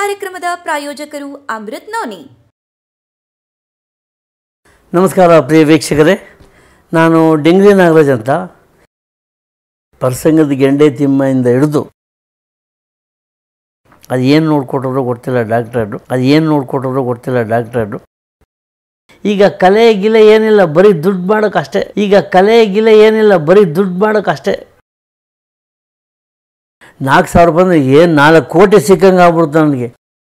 ಕಾರ್ಯಕ್ರಮದ ಪ್ರಾಯೋಜಕರು ಅಮೃತ್ ನೋನಿ ನಮಸ್ಕಾರ ಪ್ರಿಯ ವೀಕ್ಷಕರೇ ನಾನು ಡೆಂಗ್ರಿ ನಾಗರಾಜ್ ಅಂತ ಪ್ರಸಂಗದ ಗೆಂಡೆ ತಿಮ್ಮೆಯಿಂದ ಹಿಡಿದು ಅದು ಏನು ನೋಡ್ಕೊಟ್ರೋ ಗೊತ್ತಿಲ್ಲ ಡಾಕ್ಟ್ರರು ಅದು ಏನು ನೋಡ್ಕೊಟ್ರೋ ಗೊತ್ತಿಲ್ಲ ಡಾಕ್ಟ್ರರು ಈಗ ಕಲೆ ಗಿಲೆ ಏನಿಲ್ಲ ಬರೀ ದುಡ್ಡು ಮಾಡೋಕ್ಕಷ್ಟೇ ಈಗ ಕಲೆ ಗಿಲೆ ಏನಿಲ್ಲ ಬರೀ ದುಡ್ಡು ಮಾಡೋಕ್ಕಷ್ಟೇ ನಾಲ್ಕು ಸಾವಿರ ಬಂದರೆ ಏನು ನಾಲ್ಕು ಕೋಟಿ ಸಿಕ್ಕಂಗೆ ಆಗ್ಬಿಡ್ತು ನನಗೆ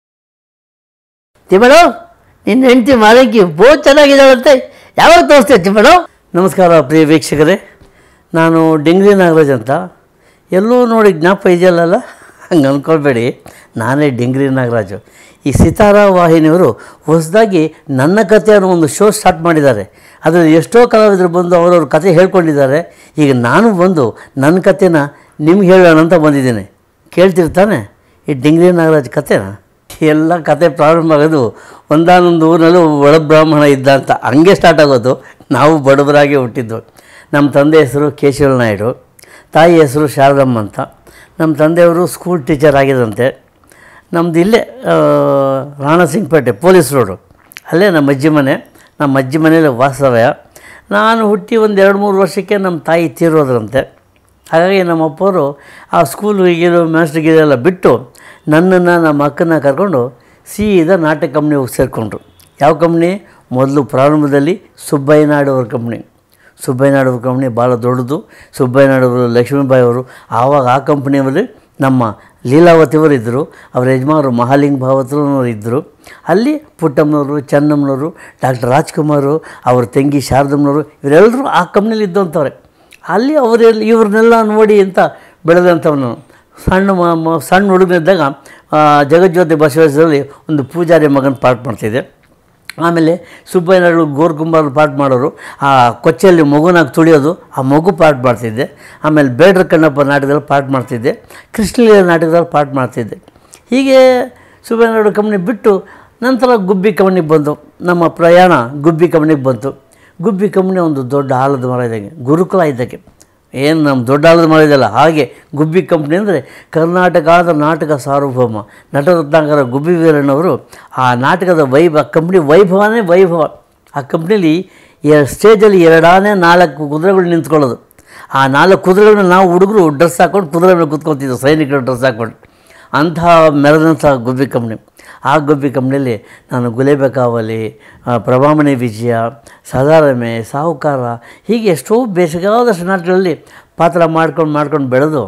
ತಿಮ್ಮಳು ನಿನ್ನ ಹೆಂಡತಿ ಮಾಲಕಿ ಬಹು ಚೆನ್ನಾಗಿದ್ದಾಳಂತೆ ಯಾವಾಗ ತೋರಿಸ್ತೀಯ ತಿಮ್ಮಳು ನಮಸ್ಕಾರ ಪ್ರಿಯ ವೀಕ್ಷಕರೇ ನಾನು ಡೆಂಗ್ರಿ ನಾಗರಾಜ್ ಅಂತ ಎಲ್ಲೂ ನೋಡಿ ಜ್ಞಾಪ ಇದೆಯಲ್ಲ ಹಂಗೆ ಅಂದ್ಕೊಳ್ಬೇಡಿ ನಾನೇ ಡೆಂಗ್ರಿ ನಾಗರಾಜು ಈ ಸಿತಾರಾ ವಾಹಿನಿಯವರು ಹೊಸದಾಗಿ ನನ್ನ ಕಥೆ ಅನ್ನೋ ಒಂದು ಶೋ ಸ್ಟಾರ್ಟ್ ಮಾಡಿದ್ದಾರೆ ಅದರಲ್ಲಿ ಎಷ್ಟೋ ಕಲಾವಿದರು ಬಂದು ಅವರವ್ರ ಕತೆ ಹೇಳ್ಕೊಂಡಿದ್ದಾರೆ ಈಗ ನಾನು ಬಂದು ನನ್ನ ಕಥೆನ ನಿಮ್ಗೆ ಹೇಳೋಣ ಅಂತ ಬಂದಿದ್ದೇನೆ ಕೇಳ್ತಿರ್ತಾನೆ ಈ ಡೆಂಗ್ರಿ ನಾಗರಾಜ್ ಕಥೆನ ಎಲ್ಲ ಕತೆ ಪ್ರಾರಂಭ ಆಗೋದು ಒಂದಾನೊಂದು ಊರಿನಲ್ಲೂ ಒಳ ಬ್ರಾಹ್ಮಣ ಇದ್ದ ಅಂತ ಹಂಗೆ ಸ್ಟಾರ್ಟ್ ಆಗೋದು ನಾವು ಬಡವರಾಗಿ ಹುಟ್ಟಿದ್ದು ನಮ್ಮ ತಂದೆ ಹೆಸರು ಕೇಶವ ನಾಯ್ಡು ತಾಯಿ ಹೆಸರು ಶಾರದಮ್ಮ ಅಂತ ನಮ್ಮ ತಂದೆಯವರು ಸ್ಕೂಲ್ ಟೀಚರ್ ಆಗಿದಂತೆ ನಮ್ಮದು ಇಲ್ಲೇ ಆ, ರಾಣಸಿಂಗ್ಪೇಟೆ ಪೊಲೀಸ್ ರೋಡು ಅಲ್ಲೇ ನಮ್ಮ ಅಜ್ಜಿ ಮನೆ ನಮ್ಮ ಅಜ್ಜಿ ಮನೇಲಿ ವಾಸ್ತವ್ಯ ನಾನು ಹುಟ್ಟಿ ಒಂದು ಎರಡು ಮೂರು ವರ್ಷಕ್ಕೆ ನಮ್ಮ ತಾಯಿ ತೀರೋದ್ರಂತೆ ಹಾಗಾಗಿ ನಮ್ಮ ಅಪ್ಪವರು ಆ ಸ್ಕೂಲ್ ಹೀಗಿರೋ ಮಾಸ್ಟರ್ ಗಿರೆಲ್ಲ ಬಿಟ್ಟು ನನ್ನನ್ನು ನಮ್ಮ ಅಕ್ಕನ ಕರ್ಕೊಂಡು ಸೀದಾ ನಾಟಕ ಕಂಪ್ನಿ ಹೋಗಿ ಸೇರಿಕೊಂಡ್ರು ಯಾವ ಕಂಪ್ನಿ ಮೊದಲು ಪ್ರಾರಂಭದಲ್ಲಿ ಸುಬ್ಬಯ್ಯನಾಡು ಅವ್ರ ಕಂಪ್ನಿ ಸುಬ್ಬಯ್ಯನಾಡು ಅವ್ರ ಕಂಪ್ನಿ ಭಾಳ ದೊಡ್ಡದು ಸುಬ್ಬಯ್ಯನಾಡು ಅವರು ಲಕ್ಷ್ಮೀಬಾಯಿ ಅವರು ಆವಾಗ ಆ ಕಂಪ್ನಿಯಲ್ಲಿ ನಮ್ಮ ಲೀಲಾವತಿಯವರು ಇದ್ದರು ಅವ್ರ ಯಜಮಾನರು ಮಹಾಲಿಂಗ ಭಾವತ್ರನವರು ಇದ್ದರು ಅಲ್ಲಿ ಪುಟ್ಟಮ್ಮನವರು ಚೆನ್ನಮ್ಮನವರು ಡಾಕ್ಟರ್ ರಾಜ್ಕುಮಾರು ಅವ್ರ ತಂಗಿ ಶಾರದಮ್ಮನವರು ಇವರೆಲ್ಲರೂ ಆ ಕಂಪ್ನಿಲಿ ಇದ್ದಂಥವ್ರೆ ಅಲ್ಲಿ ಅವರೆಲ್ಲ ಇವ್ರನ್ನೆಲ್ಲ ನೋಡಿ ಅಂತ ಬೆಳೆದಂಥವನು ಸಣ್ಣ ಮ- ಮ- ಸಣ್ಣ ಹುಡುಗನಿದ್ದಾಗ ಆ, ಜಗಜ್ಯೋತಿ ಬಸವೇಶ್ವರಲ್ಲಿ ಒಂದು ಪೂಜಾರಿ ಮಗನ ಪಾಠ ಮಾಡ್ತಿದ್ದೆ ಆಮೇಲೆ ಸುಬ್ಬಯ್ಯನವರು ಗೋರ್ಕುಂಬಾರ ಪಾಠ ಮಾಡೋರು ಆ ಕೊಚ್ಚೆಯಲ್ಲಿ ಮಗುನಾಗಿ ತುಳಿಯೋದು ಆ ಮಗು ಪಾಠ ಮಾಡ್ತಿದ್ದೆ ಆಮೇಲೆ ಬೇಡ್ರ ಕಣ್ಣಪ್ಪ ನಾಟಕದಲ್ಲಿ ಪಾಠ ಮಾಡ್ತಿದ್ದೆ ಕೃಷ್ಣಲೀಲ ನಾಟಕದಲ್ಲಿ ಪಾಠ ಮಾಡ್ತಿದ್ದೆ ಹೀಗೆ ಸುಬ್ಬಯ್ಯನವರು ಕಂಪ್ನಿ ಬಿಟ್ಟು ನಂತರ ಗುಬ್ಬಿ ಕಂಪ್ನಿಗೆ ಬಂದು ನಮ್ಮ ಪ್ರಯಾಣ ಗುಬ್ಬಿ ಕಂಪ್ನಿಗೆ ಬಂತು ಗುಬ್ಬಿ ಕಂಪ್ನಿ ಒಂದು ದೊಡ್ಡ ಆಲದ ಮರ ಇದ್ದಂಗೆ ಗುರುಕುಲ ಇದ್ದಕ್ಕೆ ಏನು ನಮ್ಮ ದೊಡ್ಡ ಆಲದ ಮರ ಇದೆಯಲ್ಲ ಹಾಗೆ ಗುಬ್ಬಿ ಕಂಪ್ನಿ ಅಂದರೆ ಕರ್ನಾಟಕ ಆದ ನಾಟಕ ಸಾರ್ವಭೌಮ ನಟರತ್ನಾಕರ ಗುಬ್ಬಿ ವೀರಣ್ಣವರು ಆ ನಾಟಕದ ವೈಭವ ಕಂಪ್ನಿ ವೈಭವನೇ ವೈಭವ ಆ ಕಂಪ್ನಿಲಿ ಎ ಸ್ಟೇಜಲ್ಲಿ ಎರಡಾನೆ ನಾಲ್ಕು ಕುದುರೆಗಳು ನಿಂತ್ಕೊಳ್ಳೋದು ಆ ನಾಲ್ಕು ಕುದುರೆಗಳನ್ನ ನಾವು ಹುಡುಗರು ಡ್ರೆಸ್ ಹಾಕ್ಕೊಂಡು ಕುದುರೆ ಮೇಲೆ ಕೂತ್ಕೊತಿದ್ದೆವು ಸೈನಿಕರು ಡ್ರೆಸ್ ಹಾಕ್ಕೊಂಡು ಅಂತಹ ಮೆರೆದಂಥ ಗುಬ್ಬಿ ಕಂಪ್ನಿ ಆ ಗುಬ್ಬಿ ಕಂಪ್ನಿಯಲ್ಲಿ ನಾನು ಗುಲೇಬೆ ಕಾವಲಿ ಆ, ಪ್ರಭಾಮಣಿ ವಿಜಯ ಸದಾರಮೆ ಸಾಹುಕಾರ ಹೀಗೆ ಎಷ್ಟೋ ಬೇಸಗಾದಷ್ಟು ನಾಟಕಗಳಲ್ಲಿ ಪಾತ್ರ ಮಾಡ್ಕೊಂಡು ಮಾಡ್ಕೊಂಡು ಬೆಳೆದು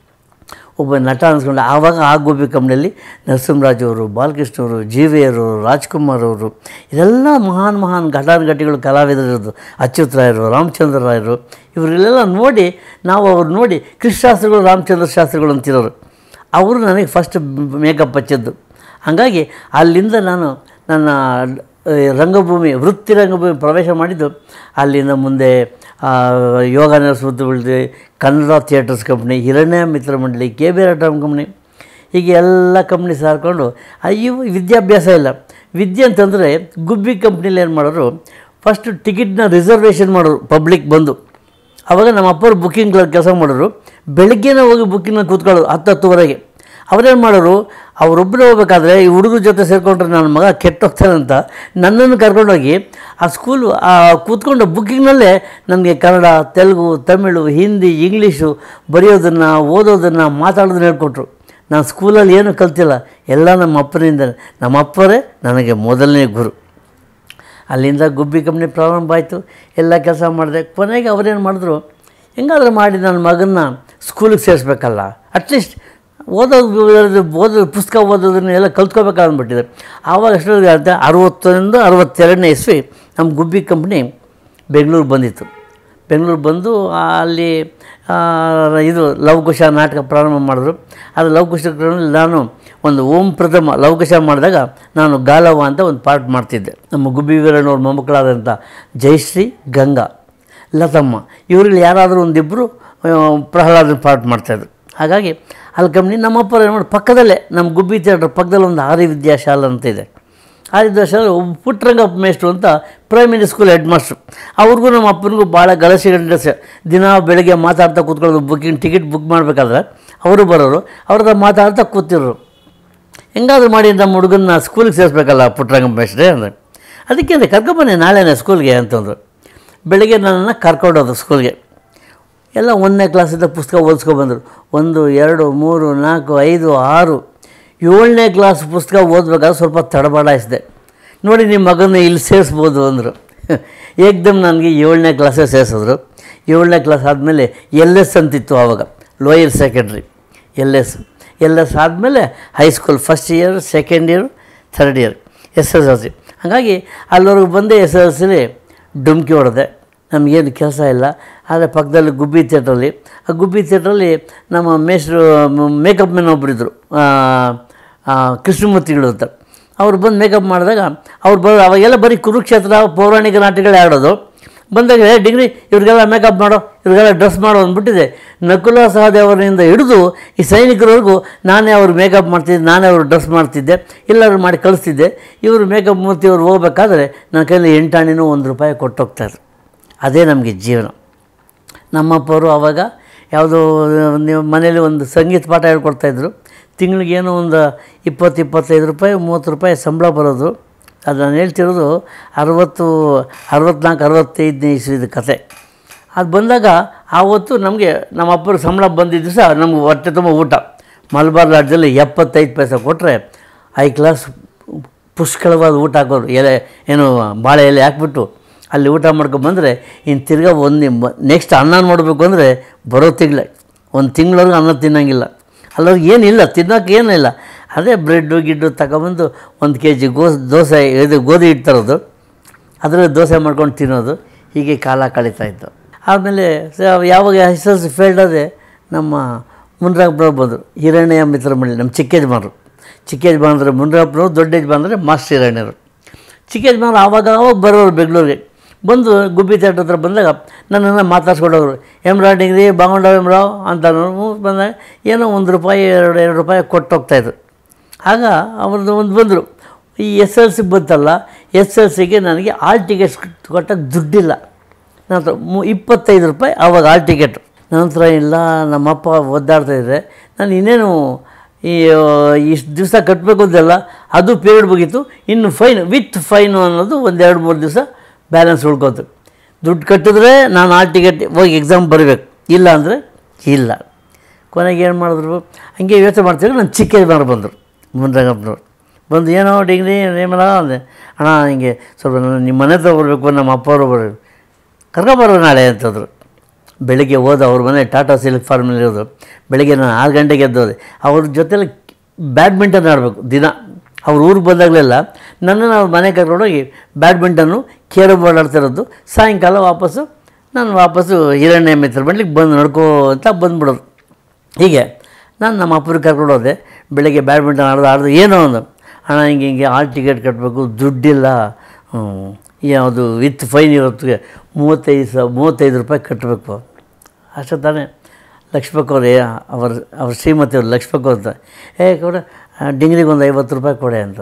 ಒಬ್ಬ ನಟ ಅನ್ಸ್ಕೊಂಡು ಆವಾಗ ಆ ಗೋಬಿ ಕಂಪ್ನಿಯಲ್ಲಿ ನರಸಿಂಹರಾಜ್ ಅವರು ಬಾಲಕೃಷ್ಣ ಅವರು ಜಿ ವಿ ಅವರು ರಾಜ್ಕುಮಾರ್ ಅವರು ಇದೆಲ್ಲ ಮಹಾನ್ ಮಹಾನ್ ಘಟಾನುಘಟಿಗಳು ಕಲಾವಿದರಿರೋದು ಅಚ್ಯುತ್ ರಾಯರು ರಾಮಚಂದ್ರ ರಾಯರು ಇವರೆಲ್ಲ ನೋಡಿ ನಾವು ಅವ್ರು ನೋಡಿ ಕೃಷ್ಣಶಾಸ್ತ್ರಿಗಳು ರಾಮಚಂದ್ರ ಶಾಸ್ತ್ರಿಗಳು ಅಂತಿರೋರು ಅವರು ನನಗೆ ಫಸ್ಟ್ ಮೇಕಪ್ ಹಚ್ಚಿದ್ದು ಹಾಗಾಗಿ ಅಲ್ಲಿಂದ ನಾನು ನನ್ನ ಆ, ರಂಗಭೂಮಿ ವೃತ್ತಿ ರಂಗಭೂಮಿ ಪ್ರವೇಶ ಮಾಡಿದ್ದು ಅಲ್ಲಿಂದ ಮುಂದೆ ಆ, ಯೋಗ ನರಸ್ಮೃತಿ ಉಳಿದು Kannada theatres company Hiranya Mitra Mandali K B atom company ಹೀಗೆ ಎಲ್ಲ ಕಂಪ್ನಿ ಸೇರಿಕೊಂಡು ಇವು ವಿದ್ಯಾಭ್ಯಾಸ ಇಲ್ಲ ವಿದ್ಯೆ ಅಂತಂದರೆ ಗುಬ್ಬಿ ಕಂಪ್ನಿಲಿ ಏನು ಮಾಡೋರು ಫಸ್ಟ್ ಟಿಕೆಟ್ನ ರಿಸರ್ವೇಷನ್ ಮಾಡೋರು ಪಬ್ಲಿಕ್ ಬಂದು ಆವಾಗ ನಮ್ಮ ಅಪ್ಪರು ಬುಕ್ಕಿಂಗ್ ಕೆಲಸ ಮಾಡೋರು ಬೆಳಗ್ಗೆನೇ ಹೋಗಿ ಬುಕ್ಕಿಂಗ್ನ ಕೂತ್ಕೊಳ್ಳೋದು ಹತ್ತು ಹತ್ತುವರೆಗೆ ಅವರೇನು ಮಾಡೋರು ಅವರೊಬ್ಬರೇ ಹೋಗ್ಬೇಕಾದ್ರೆ ಈ ಹುಡುಗರ ಜೊತೆ ಸೇರಿಕೊಂಡ್ರೆ ನನ್ನ ಮಗ ಕೆಟ್ಟೋಗ್ತಾನೆ ಅಂತ ನನ್ನನ್ನು ಕರ್ಕೊಂಡೋಗಿ ಆ ಸ್ಕೂಲು ಆ ಕೂತ್ಕೊಂಡು ಬುಕ್ಕಿಂಗ್ನಲ್ಲೇ ನನಗೆ ಕನ್ನಡ ತೆಲುಗು ತಮಿಳು ಹಿಂದಿ ಇಂಗ್ಲೀಷು ಬರೆಯೋದನ್ನು ಓದೋದನ್ನು ಮಾತಾಡೋದನ್ನ ಹೇಳ್ಕೊಟ್ರು ನಾನು ಸ್ಕೂಲಲ್ಲಿ ಏನೂ ಕಲ್ತಿಲ್ಲ ಎಲ್ಲ ನಮ್ಮ ಅಪ್ಪನಿಂದ ನಮ್ಮ ಅಪ್ಪರೇ ನನಗೆ ಮೊದಲನೇ ಗುರು ಅಲ್ಲಿಂದ ಗುಬ್ಬಿ ಕಂಪ್ನಿ ಪ್ರಾರಂಭ ಆಯಿತು ಎಲ್ಲ ಕೆಲಸ ಮಾಡಿದೆ ಕೊನೆಗೆ ಅವರೇನು ಮಾಡಿದ್ರು ಹೆಂಗಾದ್ರೂ ಮಾಡಿ ನನ್ನ ಮಗನ್ನ ಸ್ಕೂಲಿಗೆ ಸೇರಿಸ್ಬೇಕಲ್ಲ ಅಟ್ಲೀಸ್ಟ್ ಓದೋದು ಓದೋದು ಪುಸ್ತಕ ಓದೋದನ್ನ ಎಲ್ಲ ಕಲ್ತ್ಕೋಬೇಕಂದ್ಬಿಟ್ಟಿದೆ ಆವಾಗ ಅಷ್ಟೊಂದು ಅಂತ ಅರವತ್ತರಿಂದ ಅರವತ್ತೆರಡನೇ ಇಸ್ವಿ ನಮ್ಮ ಗುಬ್ಬಿ ಕಂಪ್ನಿ ಬೆಂಗಳೂರು ಬಂದಿತ್ತು ಬೆಂಗಳೂರು ಬಂದು ಆ, ಅಲ್ಲಿ ಆ, ಇದು ಲವಕುಶ ನಾಟಕ ಪ್ರಾರಂಭ ಮಾಡಿದ್ರು ಅದು ಲವಕುಶಗಳಲ್ಲಿ ನಾನು ಒಂದು ಓಂ ಪ್ರಥಮ ಲವಕುಶ ಮಾಡಿದಾಗ ನಾನು ಗಾಲವ ಅಂತ ಒಂದು ಪಾಠ ಮಾಡ್ತಿದ್ದೆ ನಮ್ಮ ಗುಬ್ಬಿ ವೀರಣ್ಣವ್ರ ಮೊಮ್ಮಕ್ಕಳಾದಂಥ ಜಯಶ್ರೀ ಗಂಗಾ ಲತಮ್ಮ ಇವ್ರಲ್ಲಿ ಯಾರಾದರೂ ಒಂದಿಬ್ಬರು ಪ್ರಹ್ಲಾದನ ಪಾಠ ಮಾಡ್ತಾಯಿದ್ರು ಹಾಗಾಗಿ ಅಲ್ಲಿ ಕಂಪ್ನಿ ನಮ್ಮಪ್ಪರು ಏನು ಮಾಡಿ ಪಕ್ಕದಲ್ಲೇ ನಮ್ಮ ಗುಬ್ಬಿ ಥಿಯೇಟ್ರ್ ಪಕ್ಕದಲ್ಲಿ ಒಂದು ಆರ್ಯ ವಿದ್ಯಾಶಾಲೆ ಅಂತ ಇದೆ ಆರ್ಯ ವಿದ್ಯಾಶಾಲೆ ಒಬ್ಬ ಪುಟ್ಟರಂಗಪ್ಪ ಮೇಷ್ಟ್ರು ಅಂತ ಪ್ರೈಮರಿ ಸ್ಕೂಲ್ ಹೆಡ್ ಮಾಸ್ಟ್ರು ಅವ್ರಿಗೂ ನಮ್ಮ ಅಪ್ಪನಿಗೂ ಭಾಳ ಗಳಸಿ ಗಂಟೆ ದಿನ ಬೆಳಗ್ಗೆ ಮಾತಾಡ್ತಾ ಕೂತ್ಕೊಳ್ಳೋದು ಬುಕ್ಕಿಂಗ್ ಟಿಕೆಟ್ ಬುಕ್ ಮಾಡಬೇಕಾದ್ರೆ ಅವರು ಬರೋರು ಅವ್ರ ಹತ್ರ ಮಾತಾಡ್ತಾ ಕೂತಿರೋರು ಹೆಂಗಾದ್ರೂ ಮಾಡಿ ನಮ್ಮ ಹುಡುಗನ್ನ ಸ್ಕೂಲಿಗೆ ಸೇರಿಸ್ಬೇಕಲ್ಲ ಪುಟ್ಟರಂಗಮ್ಮ ಮೇಷ್ಟ್ರೆ ಅಂದರೆ ಅದಕ್ಕೆ ಅಂದರೆ ಕರ್ಕೊಂಬನ್ನಿ ನಾಳೆನೇ ಸ್ಕೂಲ್ಗೆ ಅಂತಂದರು ಬೆಳಿಗ್ಗೆ ನನ್ನನ್ನು ಕರ್ಕೊಂಡೋದ್ರು ಸ್ಕೂಲ್ಗೆ ಎಲ್ಲ ಒಂದನೇ ಕ್ಲಾಸಿಂದ ಪುಸ್ತಕ ಓದಿಸ್ಕೊಬಂದರು ಒಂದು ಎರಡು ಮೂರು ನಾಲ್ಕು ಐದು ಆರು ಏಳನೇ ಕ್ಲಾಸ್ ಪುಸ್ತಕ ಓದಬೇಕಾದ್ರೆ ಸ್ವಲ್ಪ ತಡಬಾಡಾಯಿಸಿದೆ ನೋಡಿ ನಿಮ್ಮ ಮಗನ ಇಲ್ಲಿ ಸೇರಿಸ್ಬೋದು ಅಂದರು ಏಕ್ದಮ್ ನನಗೆ ಏಳನೇ ಕ್ಲಾಸೇ ಸೇರಿಸಿದ್ರು ಏಳನೇ ಕ್ಲಾಸ್ ಆದಮೇಲೆ ಎಲ್ ಎಸ್ ಅಂತಿತ್ತು ಆವಾಗ lower secondary L S L S ಆದಮೇಲೆ high school first year second year third year S S L C ಹಾಗಾಗಿ ಅಲ್ಲಿವರೆಗೂ ಬಂದೆ ಎಸ್ ಎಲ್ ಸಿಲಿ ಡುಮ್ಕಿ ಹೊಡೆದೆ ನಮಗೇನು ಕೆಲಸ ಇಲ್ಲ ಆದರೆ ಪಕ್ಕದಲ್ಲಿ ಗುಬ್ಬಿ ಥಿಯೇಟ್ರಲ್ಲಿ ಆ ಗುಬ್ಬಿ ಥಿಯೇಟ್ರಲ್ಲಿ ನಮ್ಮ ಮೇಷ್ಟ್ರು ಮೇಕಪ್ ಮೆನ್ ಒಬ್ಬರಿದ್ದರು ಕೃಷ್ಣಮೂರ್ತಿಗಳು ಅಂತ ಅವ್ರು ಬಂದು ಮೇಕಪ್ ಮಾಡಿದಾಗ ಅವ್ರು ಬರೋ ಅವಾಗೆಲ್ಲ ಬರೀ ಕುರುಕ್ಷೇತ್ರ ಪೌರಾಣಿಕ ನಾಟಕಗಳೇ ಆಡೋದು ಬಂದಾಗ ಏ ಡಿಗ್ರಿ ಇವ್ರಿಗೆಲ್ಲ ಮೇಕಪ್ ಮಾಡೋ ಇವ್ರಿಗೆಲ್ಲ ಡ್ರೆಸ್ ಮಾಡೋ ಅಂದ್ಬಿಟ್ಟಿದೆ ನಕುಲ ಸಹದೇವರಿಂದ ಹಿಡಿದು ಈ ಸೈನಿಕರವರೆಗೂ ನಾನೇ ಅವ್ರು ಮೇಕಪ್ ಮಾಡ್ತಿದ್ದೆ ನಾನೇ ಅವ್ರು ಡ್ರೆಸ್ ಮಾಡ್ತಿದ್ದೆ ಎಲ್ಲರೂ ಮಾಡಿ ಕಳಿಸ್ತಿದ್ದೆ ಇವರು ಮೇಕಪ್ ಮೂರ್ತಿಯವ್ರು ಹೋಗ್ಬೇಕಾದ್ರೆ ನನ್ನ ಕೈಯಲ್ಲಿ ಎಂಟಾಣಿನೂ ಒಂದು ರೂಪಾಯಿ ಕೊಟ್ಟೋಗ್ತಾಯಿದ್ರು ಅದೇ ನಮಗೆ ಜೀವನ ನಮ್ಮಪ್ಪವರು ಆವಾಗ ಯಾವುದೋ ನೀವು ಮನೇಲಿ ಒಂದು ಸಂಗೀತ ಪಾಠ ಹೇಳ್ಕೊಡ್ತಾಯಿದ್ರು ತಿಂಗಳಿಗೆ ಏನೋ ಒಂದು ಇಪ್ಪತ್ತು ಇಪ್ಪತ್ತೈದು ರೂಪಾಯಿ ಮೂವತ್ತು ರೂಪಾಯಿ ಸಂಬಳ ಬರೋದು ಅದು ನಾನು ಹೇಳ್ತಿರೋದು ಅರವತ್ತು ಅರವತ್ನಾಲ್ಕು ಅರವತ್ತೈದನೇ ಇಸ್ವಿದ ಕತೆ ಅದು ಬಂದಾಗ ಆವತ್ತು ನಮಗೆ ನಮ್ಮ ಅಪ್ಪರ ಸಂಬಳ ಬಂದಿದ್ದ ದಿವಸ ನಮ್ಗೆ ಹೊಟ್ಟೆ ತುಂಬ ಊಟ ಮಲಬಾರ್ ಲಾಡ್ಜಲ್ಲಿ ಎಪ್ಪತ್ತೈದು ಪೈಸೆ ಕೊಟ್ಟರೆ ಐ ಕ್ಲಾಸ್ ಪುಷ್ಕಳವಾದ ಊಟ ಹಾಕೋರು ಎಲೆ ಏನು ಬಾಳೆ ಎಲೆ ಹಾಕ್ಬಿಟ್ಟು ಅಲ್ಲಿ ಊಟ ಮಾಡ್ಕೊಂಬಂದರೆ ಇನ್ನು ತಿರ್ಗಾ ಒಂದು ನೆಕ್ಸ್ಟ್ ಅನ್ನ ಮಾಡಬೇಕು ಅಂದರೆ ಬರೋ ತಿಂಗಳೇ ಒಂದು ತಿಂಗಳವರೆಗೂ ಅನ್ನ ತಿನ್ನೋಂಗಿಲ್ಲ ಅಲ್ಲವ್ರಿಗೆ ಏನಿಲ್ಲ ತಿನ್ನೋಕೆ ಏನಿಲ್ಲ ಅದೇ ಬ್ರೆಡ್ಡು ಗಿಡ್ಡು ತಗೊಬಂದು ಒಂದು ಕೆ ಜಿ ಗೋ ದೋಸೆ ಇದು ಗೋಧಿ ಹಿಟ್ಟು ತರೋದು ಅದರಲ್ಲಿ ದೋಸೆ ಮಾಡ್ಕೊಂಡು ತಿನ್ನೋದು ಹೀಗೆ ಕಾಲ ಕಳೀತಾ ಇತ್ತು ಆಮೇಲೆ ಸ- ಯಾವಾಗ ಎಸ್ ಎಲ್ ಸಿ ಫೇಲ್ಡ್ ಆದೆ ನಮ್ಮ ಮುನ್ರಾಪ್ನವ್ರು ಬಂದರು ಹಿರಣ್ಯ ಮಿತ್ರಮಳ್ಳಿ ನಮ್ಮ ಚಿಕ್ಕ ಯಜಮಾನರು ಚಿಕ್ಕ ಯಜಮಾನರು ಮುನ್ರಾಪ್ನವ್ರು ದೊಡ್ಡ ಯಜಮಾನರು ಮಾಸ್ಟರ್ ಹಿರಣ್ಯರು ಚಿಕ್ಕ ಯಜಮಾನರು ಆವಾಗ ಆವಾಗ ಬರೋರು ಬೆಂಗಳೂರಿಗೆ ಬಂದು ಗುಬ್ಬಿ ಥಿಯೇಟ್ರ್ ಹತ್ರ ಬಂದಾಗ ನನ್ನನ್ನು ಮಾತಾಡ್ಸ್ಕೊಂಡೋರು ಎಂಬ್ರಾಯ್ಡಿಂಗ್ರಿ ಬಾಗೊಂಡವ್ ಎಂಬ್ರಾವ್ ಅಂತ ಬಂದಾಗ ಏನೋ ಒಂದು ರೂಪಾಯಿ ಎರಡು ಎರಡು ರೂಪಾಯಿ ಕೊಟ್ಟು ಹೋಗ್ತಾಯಿದ್ರು ಆಗ ಅವ್ರದ್ದು ಒಂದು ಬಂದರು ಈ ಎಸ್ ಎಲ್ ಸಿ ಬಂತಲ್ಲ ಎಸ್ ಎಲ್ ಸಿಗೆ ನನಗೆ ಆಲ್ ಟಿಕೆಟ್ಸ್ ಕೊಟ್ಟಕ್ಕೆ ದುಡ್ಡಿಲ್ಲ ನನ್ನ ಹತ್ರ ಮು ಇಪ್ಪತ್ತೈದು ರೂಪಾಯಿ ಆವಾಗ ಆಲ್ ಟಿಕೆಟ್ ನಂತರ ಇಲ್ಲ ನಮ್ಮಪ್ಪ ಒದ್ದಾಡ್ತಾ ಇದ್ದೆ ನಾನು ಇನ್ನೇನು ಈ ಇಷ್ಟು ದಿವಸ ಕಟ್ಟಬೇಕು ಅಂತೆಲ್ಲ ಅದು ಪೀರಿಯಡ್ ಮುಗೀತು ಇನ್ನು ಫೈನ್ ವಿತ್ ಫೈನು ಅನ್ನೋದು ಒಂದು ಎರಡು ಮೂರು ದಿವಸ ಬ್ಯಾಲೆನ್ಸ್ ಉಳ್ಕೋತು ದುಡ್ಡು ಕಟ್ಟಿದ್ರೆ ನಾನು ಆಲ್ ಟಿಕೆಟ್ ಹೋಗಿ ಎಕ್ಸಾಮ್ ಬರಬೇಕು ಇಲ್ಲ ಅಂದರೆ ಇಲ್ಲ ಕೊನೆಗೆ ಏನು ಮಾಡಿದ್ರು ಹಂಗೆ ಯೋಚನೆ ಮಾಡ್ತಿದ್ರು ನಾನು ಚಿಕ್ಕ ಯಜಮಾನರು ಬಂದರು ಮುಂದ್ರಂಗಪ್ಪನವ್ರು ಬಂದು ಏನೋ ಡಿಗ್ರಿ ನೇಮಲ ಅಂದೆ ಅಣ್ಣ ಹಿಂಗೆ ಸ್ವಲ್ಪ ನಾನು ನಿಮ್ಮ ಮನೆ ಹತ್ರ ಬರಬೇಕು ನಮ್ಮ ಅಪ್ಪವರು ಬರಬೇಕು ಕರ್ಕೊಂಬರೋ ನಾಳೆ ಅಂತಂದರು ಬೆಳಿಗ್ಗೆ ಹೋದ ಅವ್ರ ಮನೆ ಟಾಟಾ ಸಿಲ್ಕ್ ಫಾರ್ಮಲ್ಲಿ ಇರೋದು ಬೆಳಿಗ್ಗೆ ನಾನು ಆರು ಗಂಟೆಗೆ ಎದ್ದೋದೆ ಅವ್ರ ಜೊತೆಲಿ ಬ್ಯಾಡ್ಮಿಂಟನ್ ಆಡಬೇಕು ದಿನ ಅವ್ರ ಊರಿಗೆ ಬಂದಾಗಲೆಲ್ಲ ನನ್ನನ್ನು ಅವ್ರ ಮನೆ ಕರ್ಕೊಂಡೋಗಿ ಬ್ಯಾಡ್ಮಿಂಟನ್ನು ಕೇರಂ ಬೋರ್ಡ್ ಆಡ್ತಿರೋದು ಸಾಯಂಕಾಲ ವಾಪಸ್ಸು ನಾನು ವಾಪಸ್ಸು ಹಿರಣ್ಯ ಮಿತ್ರ ಬಂಡ್ಲಿಕ್ಕೆ ಬಂದು ನಡ್ಕೋ ಅಂತ ಬಂದ್ಬಿಡೋದು ಹೀಗೆ ನಾನು ನಮ್ಮ ಅಪ್ಪರಿಗೆ ಕರ್ಕೊಂಡು ಹೋದೆ ಬೆಳಗ್ಗೆ ಬ್ಯಾಡ್ಮಿಂಟನ್ ಆಡ್ದು ಆಡ್ದು ಏನೋ ಒಂದು ಹಣ ಹಿಂಗೆ ಹಿಂಗೆ ಆಲ್ ಟಿಕೆಟ್ ಕಟ್ಟಬೇಕು ದುಡ್ಡಿಲ್ಲ ಹ್ಮ್, ಯಾವುದು ವಿತ್ ಫೈನ್ ಇರೋತ್ತಿಗೆ ಮೂವತ್ತೈದು ಸಾವಿರ ಮೂವತ್ತೈದು ರೂಪಾಯಿ ಕಟ್ಟಬೇಕು ಅಷ್ಟೇ ತಾನೇ ಲಕ್ಷ್ಮಕ್ಕ ಅವ್ರು ಏ ಅವ್ರ ಅವ್ರ ಶ್ರೀಮತಿ ಅವ್ರು ಲಕ್ಷ್ಮಕ್ಕ ಅಂತ ಏ ಕೊಡ ಡಿಂಗ್ರಿಗೆ ಒಂದು ಐವತ್ತು ರೂಪಾಯಿ ಕೊಡೆ ಅಂತ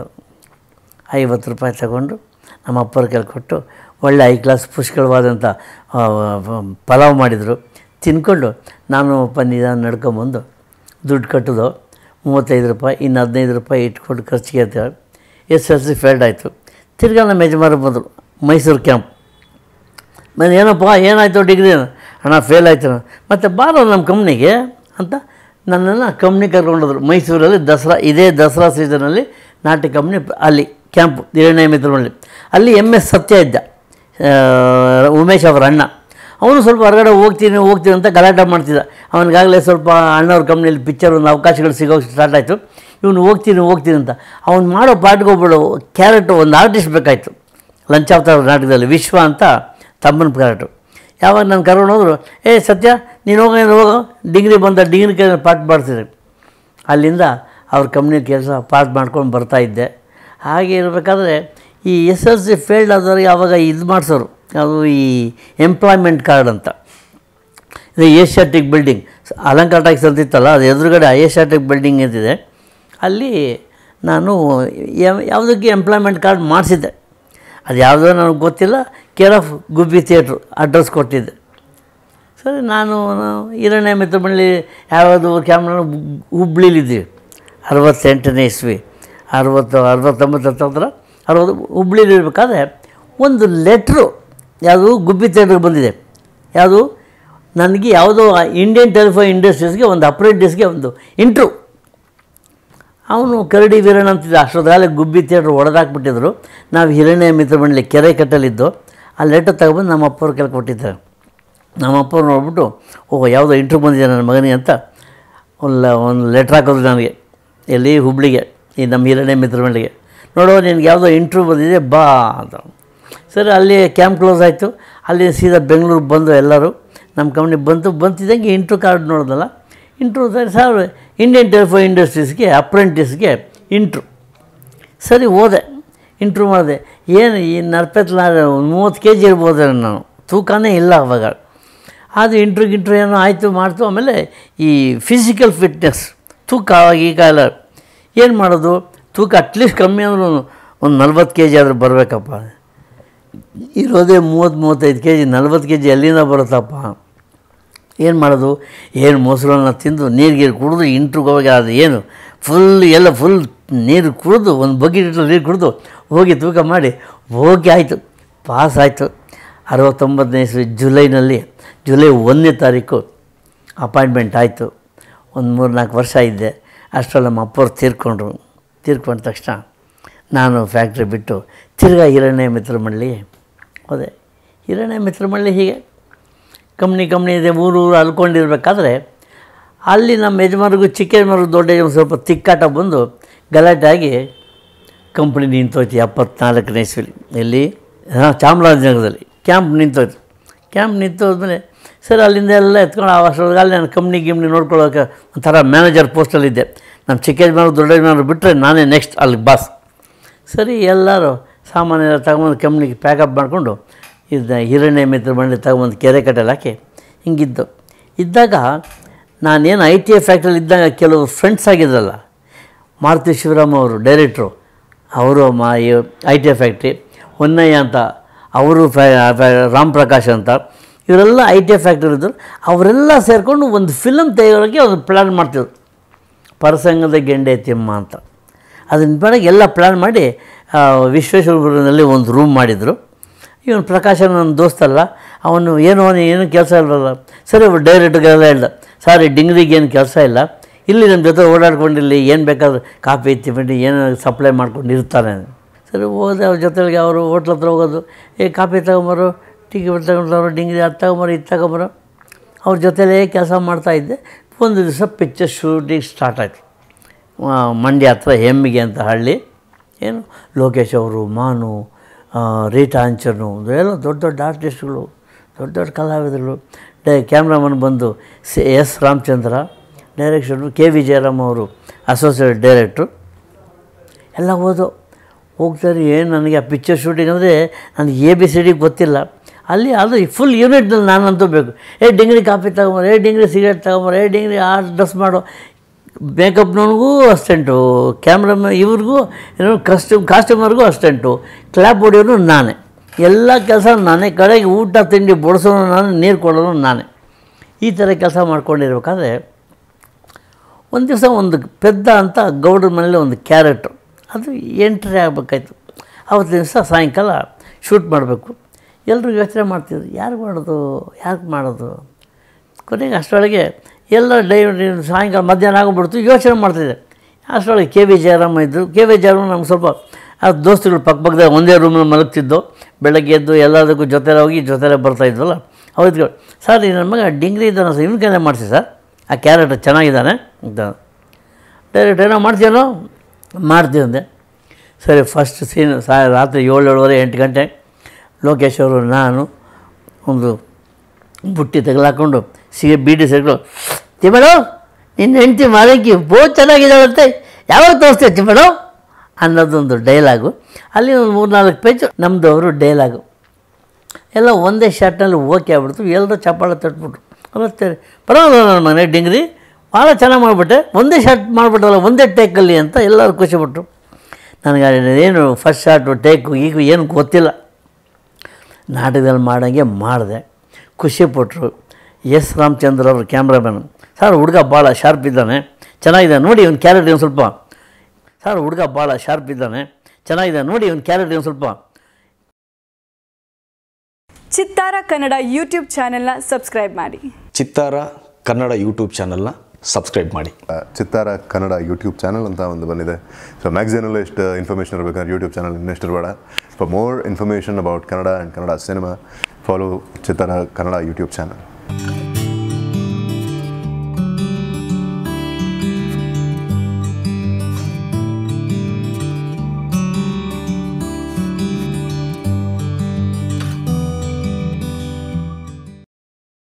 ಐವತ್ತು ರೂಪಾಯಿ ತಗೊಂಡು ನಮ್ಮ ಅಪ್ಪರ ಕೈಲಿ ಕೊಟ್ಟು ಒಳ್ಳೆ ಐ ಕ್ಲಾಸ್ ಪುಷ್ಕಳವಾದಂಥ ಆ, ಪಲಾವ್ ಮಾಡಿದರು ತಿನ್ಕೊಂಡು ನಾನು ಪನ್ನೀರ ನಡ್ಕೊಂಬಂದು ದುಡ್ಡು ಕಟ್ಟೋದು ಮೂವತ್ತೈದು ರೂಪಾಯಿ ಇನ್ನು ಹದಿನೈದು ರೂಪಾಯಿ ಇಟ್ಕೊಂಡು ಖರ್ಚಿಗೆ ಅಂತ ಎಸ್ ಎಲ್ ಸಿ ಫೇಲ್ಡ್ ಆಯಿತು ತಿರ್ಗಾ ನಮ್ಮ ಯಜಮಾನ ಬಂದರು ಮೈಸೂರು ಕ್ಯಾಂಪ್ ಮತ್ತು ಏನಪ್ಪ ಏನಾಯಿತು ಡಿಗ್ರಿ ಹಣ ಫೇಲ್ ಆಯ್ತು ಮತ್ತು ಬಾರೋ ನಮ್ಮ ಕಂಪ್ನಿಗೆ ಅಂತ ನನ್ನನ್ನು ಕಂಪ್ನಿ ಕರ್ಕೊಂಡೋದ್ರು ಮೈಸೂರಲ್ಲಿ ದಸರಾ ಇದೇ ದಸರಾ ಸೀಸನಲ್ಲಿ ನಾಟ್ಯ ಕಂಪ್ನಿ ಅಲ್ಲಿ ಕ್ಯಾಂಪು ಹಿರಣ್ಯ ಮಿತ್ರಮಳ್ಳಿ ಅಲ್ಲಿ ಎಮ್ ಎಸ್ ಸತ್ಯ ಇದ್ದ ಆ, ಉಮೇಶ್ ಅವರ ಅಣ್ಣ ಅವನು ಸ್ವಲ್ಪ ಹೊರಗಡೆ ಹೋಗ್ತೀನಿ ಹೋಗ್ತೀನಿ ಅಂತ ಗಲಾಟೆ ಮಾಡ್ತಿದ್ದ ಅವನಿಗಾಗಲೇ ಸ್ವಲ್ಪ ಅಣ್ಣವ್ರ ಕಂಪ್ನಿಯಲ್ಲಿ ಪಿಕ್ಚರ್ ಒಂದು ಅವಕಾಶಗಳು ಸಿಗೋಕ್ಕೆ ಸ್ಟಾರ್ಟ್ ಆಯಿತು ಇವನು ಹೋಗ್ತೀನಿ ಹೋಗ್ತೀನಿ ಅಂತ ಅವ್ನು ಮಾಡೋ ಪಾಟ್ಗೊಬ್ಬಳು ಕ್ಯಾರೆಕ್ಟು ಒಂದು ಆರ್ಟಿಸ್ಟ್ ಬೇಕಾಯಿತು ಲಂಚಾವತಾರ ನಾಟಕದಲ್ಲಿ ವಿಶ್ವ ಅಂತ ತಮ್ಮನ ಕ್ಯಾರೆಕ್ಟು ಯಾವಾಗ ನಾನು ಕರ್ಕೊಂಡು ಹೋದ್ರು ಏ ಸತ್ಯ ನೀನು ಹೋಗ ನೀನು ಹೋಗೋ ಡಿಗ್ರಿ ಬಂದ ಡಿಗ್ರಿ ಕೈ ಪಾಠ ಮಾಡ್ತೀನಿ ಅಲ್ಲಿಂದ ಅವ್ರ ಕಂಪ್ನಿ ಕೆಲಸ ಪಾಸ್ ಮಾಡ್ಕೊಂಡು ಬರ್ತಾಯಿದ್ದೆ ಹಾಗೆ ಇರಬೇಕಾದ್ರೆ ಈ ಎಸ್ ಎಲ್ ಸಿ ಫೇಲ್ಡ್ ಆದವ್ರಿಗೆ ಆವಾಗ ಇದು ಮಾಡಿಸೋರು ಅದು ಈ ಎಂಪ್ಲಾಯ್ಮೆಂಟ್ ಕಾರ್ಡ್ ಅಂತ ಇದು ಏಷ್ಯಾಟಿಕ್ ಬಿಲ್ಡಿಂಗ್ ಅಲಂಕಾರ ಟ್ಯಾಕ್ಸ್ ಅಂತಿತ್ತಲ್ಲ ಅದು ಎದುರುಗಡೆ ಏಷ್ಯಾಟಿಕ್ ಬಿಲ್ಡಿಂಗ್ ಅಂತಿದೆ ಅಲ್ಲಿ ನಾನು ಯಾ- ಯಾವುದಕ್ಕೆ ಎಂಪ್ಲಾಯ್ಮೆಂಟ್ ಕಾರ್ಡ್ ಮಾಡಿಸಿದ್ದೆ ಅದು ಯಾವುದೋ ನನಗೆ ಗೊತ್ತಿಲ್ಲ care of Gubbi theatre address ಕೊಟ್ಟಿದ್ದೆ ಸರಿ ನಾನು ಹಿರಣ್ಯ ಮಿತ್ರಮಳ್ಳಿ ಯಾವುದು ಕ್ಯಾಮ್ರಾ ಹುಬ್ಳಿಲಿದ್ದೀವಿ ಅರವತ್ತೆಂಟನೇ ಇಸ್ವಿ ಅರವತ್ತು ಅರವತ್ತೊಂಬತ್ತು ಹತ್ತತ್ರ ಅರವತ್ತು ಹುಬ್ಳಿಲಿ ಇರಬೇಕಾದ್ರೆ ಒಂದು ಲೆಟ್ರು ಯಾವುದು ಗುಬ್ಬಿ ಥಿಯೇಟ್ರಿಗೆ ಬಂದಿದೆ ಯಾವುದು ನನಗೆ ಯಾವುದೋ ಇಂಡಿಯನ್ ಟೆಲಿಫೋನ್ ಇಂಡಸ್ಟ್ರೀಸ್ಗೆ ಒಂದು ಅಪ್ರೆಂಟಿಸ್ಗೆ ಒಂದು ಇಂಟ್ರು ಅವನು ಕರಡಿ ವೀರಣ್ಣ ಅಂತಿದ್ದ ಅಷ್ಟೊತ್ತಾಗಲೇ ಗುಬ್ಬಿ ಥಿಯೇಟ್ರ್ ಹೊಡೆದಾಕ್ಬಿಟ್ಟಿದ್ರು ನಾವು ಹಿರಣ್ಯ ಮಿತ್ರ ಮಂಡಳಿ ಕೆರೆ ಕಟ್ಟಲಿದ್ದು ಆ ಲೆಟರ್ ತಗೊಬಂದು ನಮ್ಮ ಅಪ್ಪವ್ರ ಕೆಲ ಕೊಟ್ಟಿದ್ದಾರೆ ನಮ್ಮ ಅಪ್ಪವ್ರು ನೋಡ್ಬಿಟ್ಟು ಓಹ್ ಯಾವುದೋ ಇಂಟ್ರು ಬಂದಿದೆ ನನ್ನ ಮಗನಿಗೆ ಅಂತ ಒಂದು ಒಂದು ಲೆಟ್ರ್ ಹಾಕೋದು ನನಗೆ ಎಲ್ಲಿ ಹುಬ್ಳಿಗೆ ಈ ನಮ್ಮ ಹಿರಣ್ಯ ಮಿತ್ರ ಮಂಡಳಿಗೆ ನೋಡೋ ನಿನ್ಗೆ ಯಾವುದೋ ಇಂಟ್ರ್ಯೂ ಬಂದಿದೆ ಬಾ ಅಂತ ಸರಿ ಅಲ್ಲಿ ಕ್ಯಾಂಪ್ ಕ್ಲೋಸ್ ಆಯಿತು ಅಲ್ಲಿ ಸೀದಾ ಬೆಂಗಳೂರು ಬಂದು ಎಲ್ಲರೂ ನಮ್ಮ ಕಂಪ್ನಿ ಬಂತು ಬಂತಿದ್ದಂಗೆ ಇಂಟ್ರ್ಯೂ ಕಾರ್ಡ್ ನೋಡಿದಲ್ಲ ಇಂಟ್ರ್ಯೂ ಸರಿ ಸರ್ ಇಂಡಿಯನ್ ಟೆಲಿಫೋನ್ ಇಂಡಸ್ಟ್ರೀಸ್ಗೆ ಅಪ್ರೆಂಟಿಸ್ಗೆ ಇಂಟ್ರು ಸರಿ ಹೋದೆ ಇಂಟ್ರ್ಯೂ ಮಾಡಿದೆ ಏನು ಈ ನರ್ಪೆತ್ಲಾರೆ ಒಂದು ಮೂವತ್ತು ಕೆ ಜಿ ಇರ್ಬೋದು ನಾನು ತೂಕನೇ ಇಲ್ಲ ಅವಾಗ ಅದು ಇಂಟ್ರ್ಯೂ ಗಿಂಟ್ರು ಏನೋ ಆಯಿತು ಮಾಡ್ತು ಆಮೇಲೆ ಈ ಫಿಸಿಕಲ್ ಫಿಟ್ನೆಸ್ ತೂಕ ಆವಾಗ ಈಗ ಎಲ್ಲ ಏನು ಮಾಡೋದು ತೂಕ ಅಟ್ಲೀಸ್ಟ್ ಕಮ್ಮಿ ಅಂದ್ರೂ ಒಂದು ನಲ್ವತ್ತು ಕೆ ಜಿ ಆದರೂ ಬರಬೇಕಪ್ಪ ಇರೋದೇ ಮೂವತ್ತು ಮೂವತ್ತೈದು ಕೆ ಜಿ ನಲ್ವತ್ತು ಕೆ ಜಿ ಎಲ್ಲಿಂದ ಬರುತ್ತಪ್ಪ ಏನು ಮಾಡೋದು ಏನು ಮೊಸರನ್ನ ತಿಂದು ನೀರು ಗೀರು ಕುಡಿದು ಇಂಟ್ರಿಗೆ ಹೋಗಿ ಅದು ಏನು ಫುಲ್ ಎಲ್ಲ ಫುಲ್ ನೀರು ಕುಡಿದು ಒಂದು ಬಕೆಟ್ ನೀರು ಕುಡಿದು ಹೋಗಿ ತೂಕ ಮಾಡಿ ಹೋಗಿ ಆಯಿತು ಪಾಸ್ ಆಯಿತು ಅರವತ್ತೊಂಬತ್ತನೇ ಇಸ್ವಿ ಜುಲೈನಲ್ಲಿ ಜುಲೈ ಒಂದನೇ ತಾರೀಕು ಅಪಾಯಿಂಟ್ಮೆಂಟ್ ಆಯಿತು ಒಂದು ಮೂರು ನಾಲ್ಕು ವರ್ಷ ಇದ್ದೆ ಅಷ್ಟರಲ್ಲಿ ನಮ್ಮ ಅಪ್ಪವ್ರು ತೀರ್ಕೊಂಡ್ರು ತೀರ್ಕೊಂಡ ತಕ್ಷಣ ನಾನು ಫ್ಯಾಕ್ಟ್ರಿ ಬಿಟ್ಟು ತಿರ್ಗಾ ಹಿರಣ್ಯ ಮಿತ್ರ ಮಂಡಳಿ ಹೋದೆ ಹಿರಣ್ಯ ಮಿತ್ರ ಮಂಡಳಿ ಹೀಗೆ ಕಂಪ್ನಿ ಕಂಪ್ನಿ ಇದೆ ಊರು ಊರು ಅಲ್ಕೊಂಡಿರ್ಬೇಕಾದ್ರೆ ಅಲ್ಲಿ ನಮ್ಮ ಯಜಮಾನಿಗೂ ಚಿಕ್ಕ ಯಜಮಾನಿಗೂ ದೊಡ್ಡ ಯಜಮಾನ ಸ್ವಲ್ಪ ತಿಕ್ಕಾಟ ಬಂದು ಗಲಾಟೆ ಆಗಿ ಕಂಪ್ನಿ ನಿಂತೋಯ್ತು ಎಪ್ಪತ್ನಾಲ್ಕನೇ ಇಸ್ವಿಲಿ ಎಲ್ಲಿ ಹಾಂ ಚಾಮರಾಜನಗರದಲ್ಲಿ ಕ್ಯಾಂಪ್ ನಿಂತೋಯ್ತು ಕ್ಯಾಂಪ್ ನಿಂತೋದ್ಮೇಲೆ ಸರಿ ಅಲ್ಲಿಂದ ಎಲ್ಲ ಎತ್ಕೊಂಡು ಆ ವರ್ಷದೊಳಗೆ ಅಲ್ಲಿ ನಾನು ಕಂಪ್ನಿ ಗಿಮ್ನಿ ನೋಡ್ಕೊಳ್ಳೋಕೆ ಒಂಥರ ಮ್ಯಾನೇಜರ್ ಪೋಸ್ಟಲ್ಲಿದ್ದೆ ನಮ್ಮ ಚಿಕ್ಕ ಯಜಮಾನ ದೊಡ್ಡ ಯಜಮಾನರು ಬಿಟ್ಟರೆ ನಾನೇ ನೆಕ್ಸ್ಟ್ ಅಲ್ಲಿ ಬಾಸ್ ಸರಿ ಎಲ್ಲರೂ ಸಾಮಾನು ಎಲ್ಲ ತಗೊಂಬಂದು ಕಂಪ್ನಿಗೆ ಪ್ಯಾಕಪ್ ಮಾಡಿಕೊಂಡು ಇದು ಹಿರಣ್ಯ ಮಿತ್ರ ಮಂಡಳಿ ತಗೊಂಬಂದು ಕೆರೆ ಕಟ್ಟಲ್ಲಿ ಹಾಕಿ ಹಿಂಗಿದ್ದು ಇದ್ದಾಗ ನಾನೇನು ಐ ಟಿ ಐ ಫ್ಯಾಕ್ಟ್ರಿಲಿ ಇದ್ದಾಗ ಕೆಲವು ಫ್ರೆಂಡ್ಸ್ ಆಗಿದ್ರಲ್ಲ ಮಾರುತಿ ಶಿವರಾಮ್ ಅವರು ಡೈರೆಕ್ಟ್ರು ಅವರು ಮಾ I T I factory Honnaiah ಅಂತ ಅವರು ಫ್ಯಾ ಫ್ಯಾ- ರಾಮ್ ಪ್ರಕಾಶ್ ಅಂತ ಇವರೆಲ್ಲ ಐ ಟಿ ಐ ಫ್ಯಾಕ್ಟ್ರಿ ಇದ್ದರು ಅವರೆಲ್ಲ ಸೇರಿಕೊಂಡು ಒಂದು ಫಿಲಮ್ ತೆಗೆಯೋಕ್ಕೆ ಒಂದು ಪ್ಲ್ಯಾನ್ ಮಾಡ್ತಿದ್ರು ಪರಸಂಗದ ಗೆಂಡೆ ತಿಮ್ಮ ಅಂತ ಅದನ್ನ ಬೆಳಗ್ಗೆ ಎಲ್ಲ ಪ್ಲ್ಯಾನ್ ಮಾಡಿ ಆ, ವಿಶ್ವೇಶ್ವರಪುರದಲ್ಲಿ ಒಂದು ರೂಮ್ ಮಾಡಿದರು ಇವನು ಪ್ರಕಾಶ ನನ್ನ ದೋಸ್ತಲ್ಲ ಅವನು ಏನು ಅವನು ಏನು ಕೆಲಸ ಇಲ್ಲಲ್ಲ ಸರಿ ಡೈರೆಕ್ಟ್ಗೆಲ್ಲ ಹೇಳ್ದ ಸಾರಿ ಡಿಂಗ್ರಿಗೆ ಏನು ಕೆಲಸ ಇಲ್ಲ ಇಲ್ಲಿ ನಮ್ಮ ಜೊತೆ ಓಡಾಡ್ಕೊಂಡಿಲ್ಲಿ ಏನು ಬೇಕಾದ್ರೂ ಕಾಫಿ ತಿಂಡಿ ಏನು ಸಪ್ಲೈ ಮಾಡ್ಕೊಂಡು ಇರ್ತಾನೆ ಸರಿ ಹೋದೆ ಅವ್ರ ಜೊತೆಗೆ ಅವರು ಹೋಟ್ಲ್ ಹತ್ರ ಹೋಗೋದು ಏ ಕಾಫಿ ತಗೊಂಬರು ಟೀ ತಗೊಂಡ್ರು ಡಿಂಗ್ರಿ ಅದು ತಗೊಂಬರು ಇದು ತಗೊಂಬರು ಅವ್ರ ಜೊತೆಲೇ ಕೆಲಸ ಮಾಡ್ತಾಯಿದ್ದೆ ಒಂದು ದಿವಸ ಪಿಕ್ಚರ್ ಶೂಟಿಂಗ್ ಸ್ಟಾರ್ಟ್ ಆಯಿತು ಆ, ಮಂಡ್ಯ ಹತ್ರ ಹೆಮ್ಮಿಗೆ ಅಂತ ಹಳ್ಳಿ ಏನು ಲೋಕೇಶ್ ಅವರು ಮಾನು ಆ, ರೀಟಾ ಅಂಚನು ಎಲ್ಲ ದೊಡ್ಡ ದೊಡ್ಡ ಆರ್ಟಿಸ್ಟ್ಗಳು ದೊಡ್ಡ ದೊಡ್ಡ ಕಲಾವಿದರು ಡೈ ಕ್ಯಾಮ್ರಾಮನ್ ಬಂದು C S Ramachandra direction K V Jayaram ಅವರು ಅಸೋಸಿಯೇಟ್ ಡೈರೆಕ್ಟ್ರು ಎಲ್ಲ ಓದು ಹೋಗ್ತಾರೆ ಏನು ನನಗೆ ಆ ಪಿಕ್ಚರ್ ಶೂಟಿಂಗ್ ಅಂದರೆ ನನಗೆ ಎ ಬಿ ಸಿ ಡಿ ಗೊತ್ತಿಲ್ಲ ಅಲ್ಲಿ ಅದು ಫುಲ್ ಯೂನಿಟ್ನಲ್ಲಿ ನಾನಂತೂ ಬೇಕು ಏ ಡಿಂಗ್ರಿ ಕಾಫಿ ತಗೊಂಬರು ಏ ಡಿಂಗ್ರಿ ಸಿಗರೇಟ್ ತಗೊಂಬರು ಏ ಡಿಂಗ್ರಿ ಆ ಡ್ರೆಸ್ ಮಾಡು ಮೇಕಪ್ನವ್ನಿಗೂ ಅಸ್ಟೆಂಟು ಕ್ಯಾಮ್ರಾಮನ್ ಇವ್ರಿಗೂ ಏನೋ ಕಸ್ಟ್ಯೂಮ್ ಕಾಸ್ಟ್ಯೂಮರ್ಗೂ ಅಸ್ಟೆಂಟು ಕ್ಲಾಪ್ ಹೊಡಿಯೋನು ನಾನೇ ಎಲ್ಲ ಕೆಲಸ ನಾನೇ ಕಡೆಗೆ ಊಟ ತಿಂಡಿ ಬಡಿಸೋನು ನಾನೇ ನೀರು ಕೊಡೋನು ನಾನೇ ಈ ಥರ ಕೆಲಸ ಮಾಡ್ಕೊಂಡಿರ್ಬೇಕಾದ್ರೆ ಒಂದು ದಿವಸ ಒಂದು ಪೆದ್ದ ಅಂತ ಗೌಡ್ರ ಮನೇಲಿ ಒಂದು ಕ್ಯಾರೆಕ್ಟ್ರು ಅದು ಎಂಟ್ರಿ ಆಗಬೇಕಾಯ್ತು ಅವತ್ತು ದಿವಸ ಸಾಯಂಕಾಲ ಶೂಟ್ ಮಾಡಬೇಕು ಎಲ್ಲರೂ ಯೋಚನೆ ಮಾಡ್ತಿದ್ರು ಯಾರು ಮಾಡೋದು ಯಾಕೆ ಮಾಡೋದು ಕೊನೆಗೆ ಅಷ್ಟರೊಳಗೆ ಎಲ್ಲ ಡೈ ಸಾಯಂಕಾಲ ಮಧ್ಯಾಹ್ನ ಆಗೋಗ್ಬಿಡ್ತು ಯೋಚನೆ ಮಾಡ್ತಿದ್ದೆ ಅಷ್ಟರೊಳಗೆ ಕೆ ವಿ ಜಯರಾಮ ಇದ್ದರು ಕೆ ವಿ ಜಯರಾಮ ನಮ್ಗೆ ಸ್ವಲ್ಪ ಆ ದೋಸ್ತುಗಳು ಪಕ್ಕ ಪಕ್ಕದಾಗ ಒಂದೇ ರೂಮಲ್ಲಿ ಮಲಗ್ತಿದ್ದು ಬೆಳಗ್ಗೆ ಎದ್ದು ಎಲ್ಲದಕ್ಕೂ ಜೊತೆಲೆ ಹೋಗಿ ಜೊತೆಲೆ ಬರ್ತಾಯಿದ್ವಲ್ಲ ಅವ್ರಿಗೆ ಸರ್ ಈ ನನ್ನ ಮಗ ಡಿಂಗ್ರಿ ಇದ್ದಾನೆ ಸರ್ ಇವನ ಕೈಲೇ ಮಾಡಿಸಿ ಸರ್ ಆ ಕ್ಯಾರೆಕ್ಟರ್ ಚೆನ್ನಾಗಿದ್ದಾನೆ ಅಂತ ಡೈರೆಕ್ಟ್ ಏನೋ ಮಾಡ್ತೀನೋ ಮಾಡ್ತೀವಿ ಅಂದೆ ಸರಿ ಫಸ್ಟ್ ಸೀನ್ ಸಾ ರಾತ್ರಿ ಏಳು ಏಳುವರೆ ಎಂಟು ಗಂಟೆ ಲೋಕೇಶ್ ಅವರು ನಾನು ಒಂದು ಬುಟ್ಟಿ ತಗಲಾಕೊಂಡು ಸಿಗಿ ಬೀಡಿ ಸೇರ್ಕೊಂಡು ತಿಮ್ಮಳು ನಿನ್ನ ಹೆಂಡ್ತಿ ಮಾಲಕಿ ಬೋ ಚೆನ್ನಾಗಿದ್ದಾಳಂತೆ ಯಾವಾಗ ತೋರಿಸ್ತೀಯ ತಿಮ್ಮಳು ಅನ್ನೋದೊಂದು ಡೈಲಾಗು ಅಲ್ಲಿ ಒಂದು ಮೂರು ನಾಲ್ಕು ಪೇಜು ನಮ್ಮದು ಅವರು ಡೈಲಾಗು ಎಲ್ಲ ಒಂದೇ ಶಾಟ್ನಲ್ಲಿ ಓಕೆ ಆಗ್ಬಿಡ್ತು ಎಲ್ಲರೂ ಚಪ್ಪಾಳೆ ತಟ್ಬಿಟ್ರು ಮತ್ತೆ ಪರವಾಗಿಲ್ಲ ನನ್ನ ಮನೆ ಡಿಂಗ್ರಿ ಭಾಳ ಚೆನ್ನಾಗಿ ಮಾಡಿಬಿಟ್ಟೆ ಒಂದೇ ಶಾಟ್ ಮಾಡಿಬಿಟ್ಟಲ್ಲ ಒಂದೇ ಟೇಕಲ್ಲಿ ಅಂತ ಎಲ್ಲರೂ ಖುಷಿಪಟ್ಟರು ನನಗೆ ಏನು ಫಸ್ಟ್ ಶಾಟು ಟೇಕು ಈಗ ಏನು ಗೊತ್ತಿಲ್ಲ ನಾಟಕದಲ್ಲಿ ಮಾಡೋಂಗೆ ಮಾಡಿದೆ ಖುಷಿಪಟ್ಟರು ಎಸ್ ರಾಮಚಂದ್ರ ಅವರು ಕ್ಯಾಮ್ರಾಮನ್ ಸರ್ ಹುಡುಗ ಭಾಳ ಶಾರ್ಪ್ ಇದ್ದಾನೆ ಚೆನ್ನಾಗಿದೆ ನೋಡಿ ಒಂದು ಕ್ಯಾರೆಟ್ ಒಂದು ಸ್ವಲ್ಪ ಸರ್ ಹುಡುಗ ಭಾಳ ಶಾರ್ಪ್ ಇದ್ದಾನೆ ಚೆನ್ನಾಗಿದೆ ನೋಡಿ ಒಂದು ಕ್ಯಾರೆಕ್ಟರ್ ಒಂದು ಸ್ವಲ್ಪ ಚಿತ್ತಾರ ಕನ್ನಡ ಯೂಟ್ಯೂಬ್ ಚಾನೆಲ್ನ ಸಬ್ಸ್ಕ್ರೈಬ್ ಮಾಡಿ ಚಿತ್ತಾರ ಕನ್ನಡ ಯೂಟ್ಯೂಬ್ ಚಾನಲ್ನ ಸಬ್ಸ್ಕ್ರೈಬ್ ಮಾಡಿ ಆ, ಚಿತ್ತಾರ ಕನ್ನಡ ಯೂಟ್ಯೂಬ್ ಚಾನಲ್ ಅಂತ ಒಂದು ಬಂದಿದೆ ಸೊ ಮ್ಯಾಗ್ಝಿನಲ್ಲಿ ಎಷ್ಟು ಇನ್ಫಾರ್ಮೇಷನ್ ಇರಬೇಕಂದ್ರೆ ಯೂಟ್ಯೂಬ್ ಚಾನಲ್ ಇನ್ನೆಷ್ಟು ಇರಬೇಡ for more information about Kannada and Kannada cinema follow Chittara Kannada YouTube channel